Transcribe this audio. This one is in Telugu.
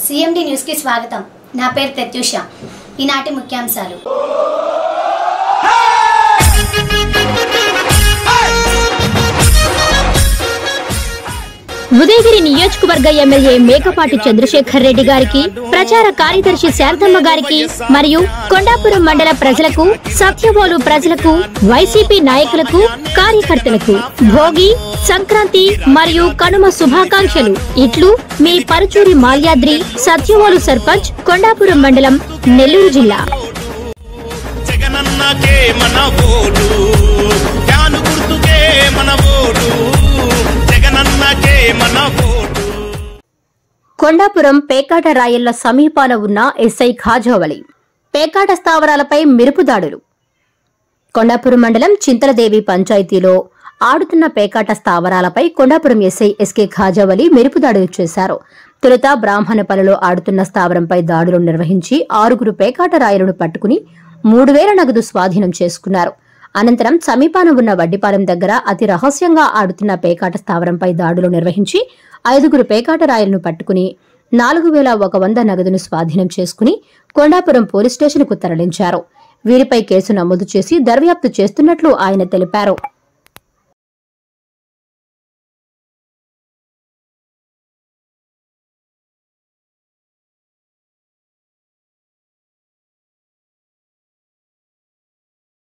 సిఎండి న్యూస్కి స్వాగతం నా పేరు ప్రత్యూష ఈనాటి ముఖ్యాంశాలు ఉదయగిరి నియోజకవర్గ ఎమ్మెల్యే మేకపాటి చంద్రశేఖర్ రెడ్డి గారికి ప్రచార కార్యదర్శి శాంతమ్మ గారికి మరియు కొండాపురం మండల ప్రజలకు సత్యవోలు ప్రజలకు వైసీపీ నాయకులకు కార్యకర్తలకు భోగి సంక్రాంతి మరియు కనుమ శుభాకాంక్షలు ఇట్లు మీ పరుచూరి మాల్యాద్రి సత్యవోలు సర్పంచ్ కొండాపురం మండలం నెల్లూరు జిల్లా జగనన్నకే మన ఓటు ఫ్యాను గుర్తుకే మన ఓటు జగనన్నకే మన ఓటు కొండాపురం పేకాట రాయళ్ల సమీపాన ఉన్న ఎస్ఐ ఖాజావలి పేకాట స్థావరాలపై మెరుపు దాడులు కొండాపురం మండలం చింతలదేవి పంచాయతీలో ఆడుతున్న పేకాట స్థావరాలపై కొండాపురం ఎస్ఐ ఎస్కే ఖాజావలి మెరుపు దాడులు చేశారు తొలుత బ్రాహ్మణపల్లిలో ఆడుతున్న స్థావరంపై దాడులు నిర్వహించి ఆరుగురు పేకాట రాయలను పట్టుకుని మూడు వేల నగదు స్వాధీనం చేసుకున్నారు అనంతరం సమీపాన ఉన్న వడ్డిపాలెం దగ్గర అతి రహస్యంగా ఆడుతున్న పేకాట స్థావరంపై దాడులు నిర్వహించి ఐదుగురు పేకాట రాయలను పట్టుకుని నాలుగు వేల ఒక వంద నగదును స్వాధీనం చేసుకుని కొండాపురం పోలీస్ స్టేషన్కు తరలించారు వీరిపై కేసు నమోదు చేసి దర్యాప్తు చేస్తున్నట్లు ఆయన తెలిపారు